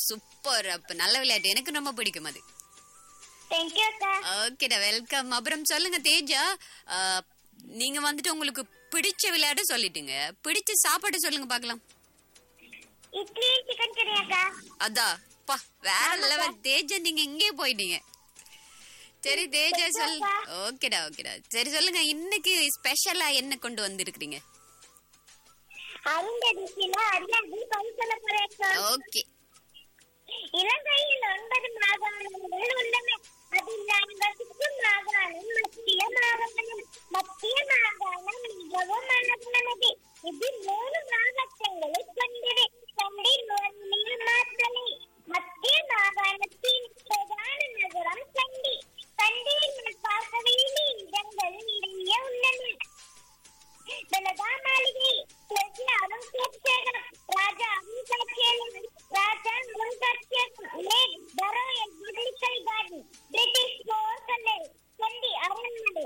Super அப்ப நல்ல விளையாட்டு எனக்கு ரொம்ப பிடிக்கும் அது தேங்க்யூ அக்கா ஓகேடா வெல்கம் அப்புறம் சொல்லுங்க தேஜா ஆ, நீங்க வந்துட்டு உங்களுக்கு பிடிச்ச விளையாட்டு சொல்லிட்டுங்க பிடிச்ச சாப்பாடு சொல்லுங்க பார்க்கலாம் இட்லி சிக்கன் கறி அக்கா அதான் பா வேற லெவல் தேஜா நீங்க இங்கே போயிட்டீங்க சரி தேஜா சொல் ஓகேடா ஓகேடா சரி சொல்லுங்க இன்னைக்கு ஸ்பெஷலா என்ன கொண்டு வந்திருக்கீங்க அருந்ததிசில அறியாதி பல் சொல்ல போறேன் அக்கா. ஓகே இலங்கையில் ஒன்பது மாகாணங்கள் உள்ளன அதில் நான்கு மாகாணம் மத்திய மாகாணம் மத்திய மாகாணம் மிகவும் அழகானது இது மூணு மாவட்டங்களை கொண்டது கண்டி நீர்மாத்தலை மத்திய மாகாணத்தின் பிரதான நகரம் கண்டி கண்டியில் பார்க்க வேண்டிய இடங்கள் நிறைய உள்ளன பலதா மாளிகை பிரஜை அருங்காட்சியகம் ராஜா அருங்காட்சியகம் ராஜா அருங்காட்சியகம் lake royal botanical garden British போர்க்கலை கண்டி அரண்மனை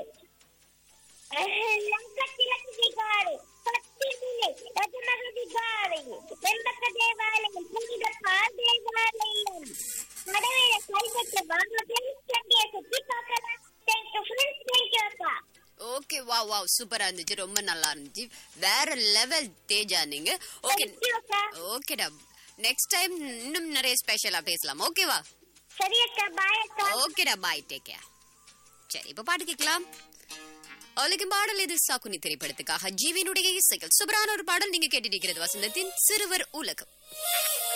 லங்கத்திலக்கு காடு பத்திரிகை ரஜமகதி காடு வெம்பக்க தேவாலயம் புனித பால் தேவாலயம் கடவுளை கைப்பற்ற வாங்கத்தில் கண்டிய சுற்றி பார்க்கலாம் தேங்க்யூ ஃப்ரெண்ட்ஸ் தேங்க்யூ அக்கா ஓகே வா வா சூப்பரா இருந்துச்சு ரொம்ப நல்லா இருந்துச்சு வேற லெவல் தேஜா நீங்க ஓகே தேங்க்யூ அக்கா ஓகேடா நெக்ஸ்ட் டைம் இன்னும் நிறைய ஸ்பெஷலா பேசலாம் ஓகேவா சரி அக்கா பாய் அக்கா ஓகேடா பாய் டேக் கேர் சரி இப்ப பாட்டு கேட்கலாம் ஒலிக்கும் பாடல் இது சாக்குனி திரைப்படத்துக்காக ஜீவினுடைய இசைகள் சூப்பரான ஒரு பாடல் நீங்க கேட்டிருக்கிறது வசந்தத்தின் சிறுவர் உலகம்